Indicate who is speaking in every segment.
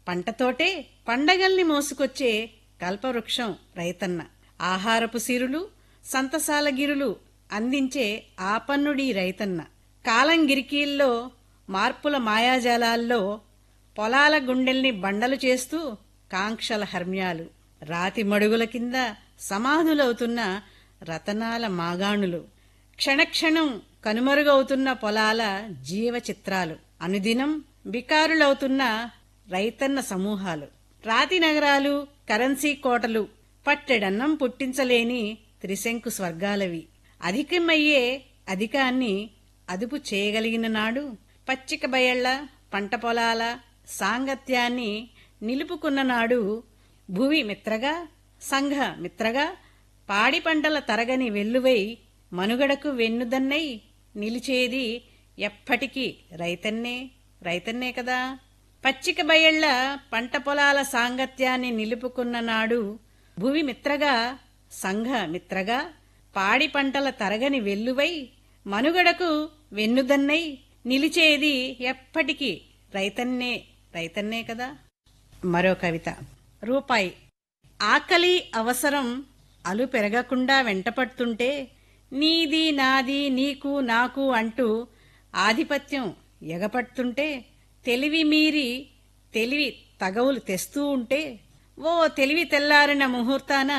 Speaker 1: పంటతోటే పండగల్ని మోసుకొచ్చే కల్పవృక్షం రైతన్న ఆహారపు సిరులు సంతసాల గిరులు అందించే ఆపన్నుడి రైతన్న కాలం గిరికీల్లో మార్పుల మాయాజాలాల్లో పొలాల గుండెల్ని బండలు చేస్తూ కాంక్షల హర్మ్యాలు రాతి మడుగుల కింద సమాధులవుతున్న రతనాల మాగాణులు క్షణక్షణం కనుమరుగవుతున్న పొలాల జీవ చిత్రాలు అనుదినం బికారులవుతున్న రైతన్న సమూహాలు రాతి నగరాలు కరెన్సీ కోటలు పట్టెడన్నం పుట్టించలేని త్రిశంకు స్వర్గాలవి అధికమయ్యే అధికాన్ని అదుపు చేయగలిగిన నాడు పచ్చిక బయళ్ల పంట పొలాల సాంగత్యాన్ని నిలుపుకున్న నాడు భూమి మిత్రగా సంఘ మిత్రగా పాడి పంటల తరగని వెల్లువై మనుగడకు వెన్నుదన్నై నిలిచేది ఎప్పటికీ రైతన్నే రైతన్నే కదా పచ్చిక బయళ్ల పంట పొలాల సాంగత్యాన్ని నిలుపుకున్న నాడు భూమి మిత్రగా సంఘ మిత్రగా పాడి పంటల తరగని వెల్లువై మనుగడకు వెన్నుదన్నై నిలిచేది ఎప్పటికీ రైతన్నే రైతన్నే కదా మరో కవిత రూపాయి ఆకలి అవసరం అలు పెరగకుండా వెంటపడుతుంటే నీది నాది నీకు నాకు అంటూ ఆధిపత్యం ఎగపడుతుంటే తెలివి మీరి తెలివి తగవులు తెస్తూ ఉంటే ఓ తెలివి తెల్లారిన ముహూర్తాన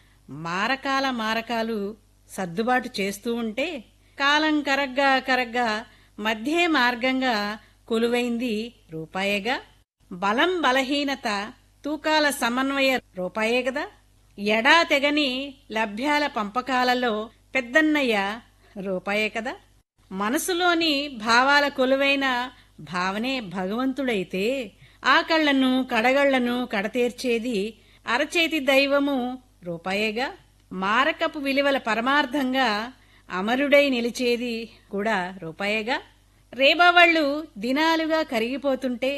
Speaker 1: మారకాల మారకాలు సర్దుబాటు చేస్తూ ఉంటే కాలం కరగ్గా కరగ్గా మధ్యే మార్గంగా కొలువైంది రూపాయేగా బలం బలహీనత తూకాల సమన్వయ రూపాయే కదా ఎడా తెగని లభ్యాల పంపకాలలో పెద్దన్నయ్య రూపాయే కదా మనసులోని భావాల కొలువైన భావనే భగవంతుడైతే ఆ కళ్లను కడగళ్లను కడతీర్చేది అరచేతి దైవము రూపాయేగా మారకపు విలువల పరమార్థంగా అమరుడై నిలిచేది కూడా రూపాయేగా రేబావళ్ళు దినాలుగా కరిగిపోతుంటే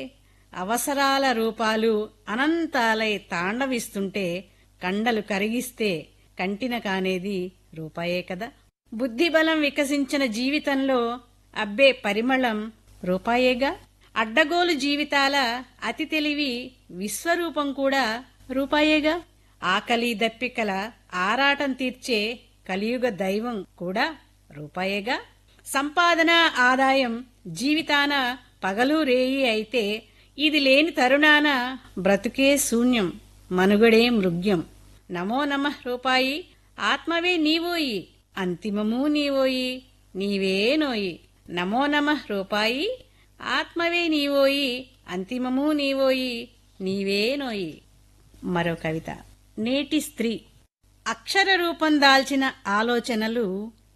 Speaker 1: అవసరాల రూపాలు అనంతాలై తాండవిస్తుంటే కండలు కరిగిస్తే కంటిన కానేది రూపాయే కదా బుద్ధిబలం వికసించిన జీవితంలో అబ్బే పరిమళం రూపాయేగా అడ్డగోలు జీవితాల అతి తెలివి విశ్వరూపం కూడా రూపాయేగా ఆకలి దప్పికల ఆరాటం తీర్చే కలియుగ దైవం కూడా రూపాయేగా సంపాదన ఆదాయం జీవితాన పగలు రేయి అయితే ఇది లేని తరుణాన బ్రతుకే శూన్యం మనుగడే మృగ్యం నమో నమః రూపాయి ఆత్మవే నీవోయి అంతిమము నీవోయి నీవే నోయి నమో నమః రూపాయి ఆత్మవే నీవోయి అంతిమము నీవోయి నీవే నోయి మరో కవిత నేటి స్త్రీ అక్షర రూపం దాల్చిన ఆలోచనలు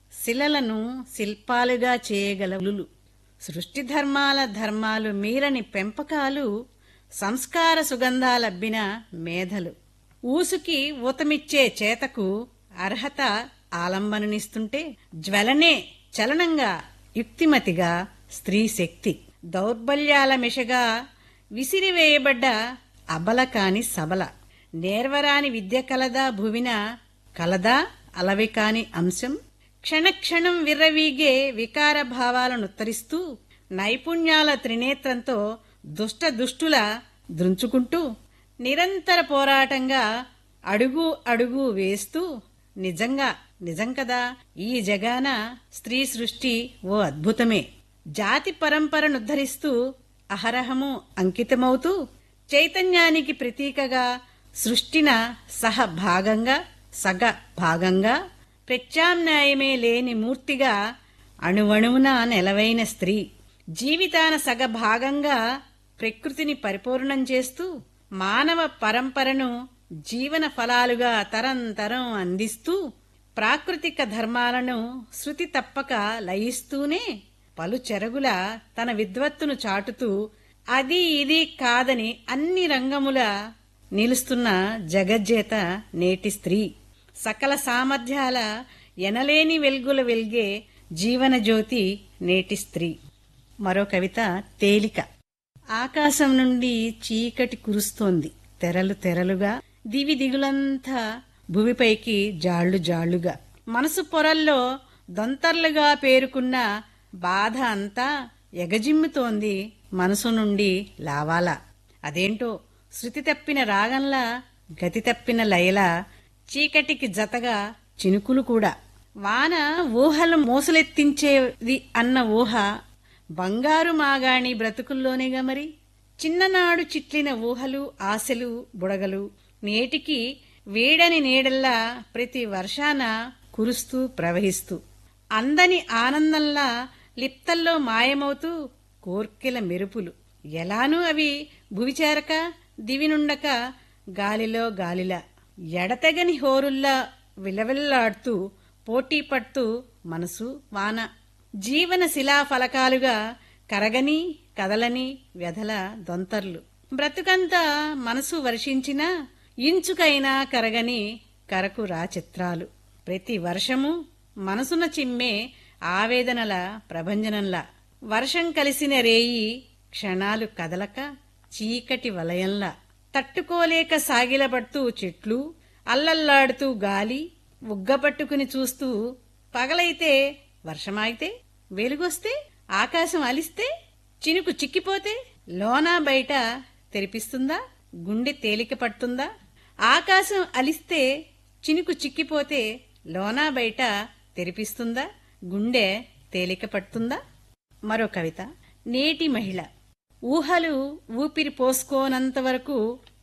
Speaker 1: శిలలను శిల్పాలుగా చేయగలవులు సృష్టి ధర్మాల ధర్మాలు మీరని పెంపకాలు సంస్కార సుగంధాలబ్బిన మేధలు ఊసుకి ఊతమిచ్చే చేతకు అర్హత ఆలంబననిస్తుంటే జ్వలనే చలనంగా యుక్తిమతిగా స్త్రీ శక్తి దౌర్బల్యాల మిషగా విసిరివేయబడ్డ అబల కాని సబల నేర్వరాని విద్య కలదా భువిన కలదా అలవి కాని అంశం క్షణక్షణం విర్రవీగే వికార భావాలనుత్తరిస్తూ నైపుణ్యాల త్రినేత్రంతో దుష్ట దుష్టుల దృంచుకుంటూ నిరంతర పోరాటంగా అడుగు అడుగు వేస్తూ నిజంగా నిజం కదా ఈ జగాన స్త్రీ సృష్టి ఓ అద్భుతమే జాతి పరంపరనుద్ధరిస్తూ అహరహము అంకితమవుతూ చైతన్యానికి ప్రతీకగా సృష్టిన సహ భాగంగా సగ భాగంగా ప్రత్యామ్నాయమే లేని మూర్తిగా అణువణువున నెలవైన స్త్రీ జీవితాన సగ భాగంగా ప్రకృతిని పరిపూర్ణం చేస్తూ మానవ పరంపరను జీవన ఫలాలుగా తరంతరం అందిస్తూ ప్రాకృతిక ధర్మాలను శృతి తప్పక లయిస్తూనే పలు చెరగుల తన విద్వత్తును చాటుతూ అది ఇది కాదని అన్ని రంగముల నిలుస్తున్న జగజ్జేత నేటి స్త్రీ సకల సామర్థ్యాల ఎనలేని వెల్గుల వెల్గే జీవన జ్యోతి నేటి స్త్రీ మరో కవిత తేలిక ఆకాశం నుండి చీకటి కురుస్తోంది తెరలు తెరలుగా దివి దిగులంతా భూమిపైకి జాళ్లు జాళ్లుగా మనసు పొరల్లో దొంతర్లుగా పేరుకున్న బాధ అంతా ఎగజిమ్ముతోంది మనసు నుండి లావాలా అదేంటో శృతి తప్పిన రాగంలా గతి తప్పిన లయలా చీకటికి జతగా చినుకులు కూడా వాన ఊహలు మోసలెత్తించేది అన్న ఊహ బంగారు మాగాణి బ్రతుకుల్లోనేగా మరి చిన్ననాడు చిట్లిన ఊహలు ఆశలు బుడగలు నేటికి వేడని నీడల్లా ప్రతి వర్షాన కురుస్తూ ప్రవహిస్తూ అందని ఆనందంలా లిప్తల్లో మాయమవుతూ కోర్కెల మెరుపులు ఎలానూ అవి భువిచేరక దివినుండక గాలిలో గాలిలా ఎడతెగని హోరుల్లా విలవిల్లాడుతూ పోటీ పడుతూ మనసు వాన జీవన శిలాఫలకాలుగా కరగని కదలని వ్యధల దొంతర్లు బ్రతుకంతా మనసు వర్షించినా ఇంచుకైనా కరగని కరకు రా చిత్రాలు ప్రతి వర్షము మనసున చిమ్మే ఆవేదనల ప్రభంజనంలా వర్షం కలిసిన రేయి క్షణాలు కదలక చీకటి వలయంలా తట్టుకోలేక సాగిలపడుతూ చెట్లు అల్లల్లాడుతూ గాలి ఉగ్గపట్టుకుని చూస్తూ పగలైతే వర్షమైతే వెలుగొస్తే ఆకాశం అలిస్తే చినుకు చిక్కిపోతే లోనా బయట తెరిపిస్తుందా గుండె తేలిక పడుతుందా ఆకాశం అలిస్తే చినుకు చిక్కిపోతే లోనా బయట తెరిపిస్తుందా గుండె తేలిక పడుతుందా మరో కవిత నేటి మహిళ ఊహలు ఊపిరి పోసుకోనంత వరకు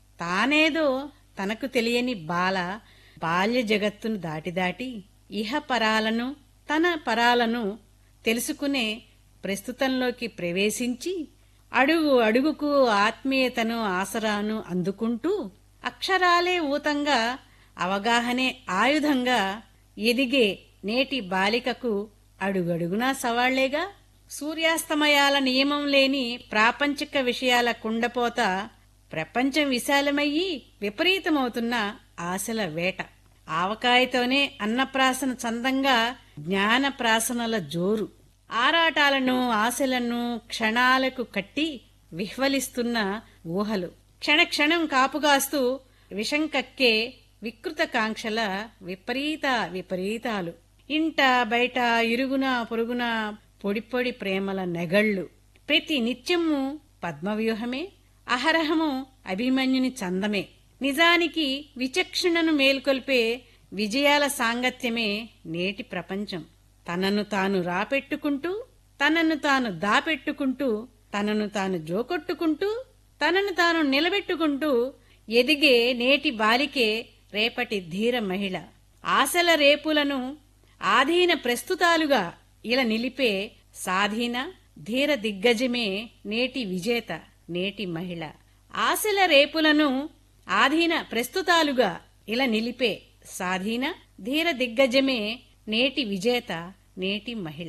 Speaker 1: తానేదో తనకు తెలియని బాల బాల్య జగత్తును దాటి దాటి ఇహ పరాలను తన పరాలను తెలుసుకునే ప్రస్తుతంలోకి ప్రవేశించి అడుగు అడుగుకు ఆత్మీయతను ఆసరాను అందుకుంటూ అక్షరాలే ఊతంగా అవగాహనే ఆయుధంగా ఎదిగే నేటి బాలికకు అడుగడుగునా సవాళ్లేగా సూర్యాస్తమయాల నియమం లేని ప్రాపంచిక విషయాల కుండపోత ప్రపంచం విశాలమయ్యి విపరీతమవుతున్న ఆశల వేట ఆవకాయతోనే అన్నప్రాసన చందంగా జ్ఞానప్రాసనల జోరు ఆరాటాలను ఆశలను క్షణాలకు కట్టి విహ్వలిస్తున్న ఊహలు క్షణక్షణం కాపుగాస్తూ విషం కక్కే వికృత కాంక్షల విపరీత విపరీతాలు ఇంట బయట ఇరుగున పొరుగున పొడి పొడి ప్రేమల నెగళ్ళు ప్రతి నిత్యము పద్మవ్యూహమే అహరహము అభిమన్యుని చందమే నిజానికి విచక్షణను మేల్కొల్పే విజయాల సాంగత్యమే నేటి ప్రపంచం తనను తాను రాపెట్టుకుంటూ తనను తాను దాపెట్టుకుంటూ తనను తాను జోకొట్టుకుంటూ తనను తాను నిలబెట్టుకుంటూ ఎదిగే నేటి బాలికే రేపటి ధీర మహిళ ఆశల రేపులను ఆధీన ప్రస్తుతాలుగా ఇలా నిలిపే సాధీన ధీర దిగ్గజమే నేటి విజేత నేటి మహిళ ఆశల రేపులను ఆధీన ప్రస్తుతాలుగా ఇలా నిలిపే సాధీన ధీర దిగ్గజమే నేటి విజేత నేటి మహిళ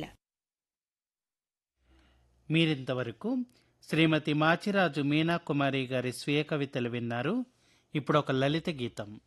Speaker 2: మీరింతవరకు శ్రీమతి మాచిరాజు మీనాకుమారి గారి స్వీయ కవితలు విన్నారు ఇప్పుడు ఒక లలిత గీతం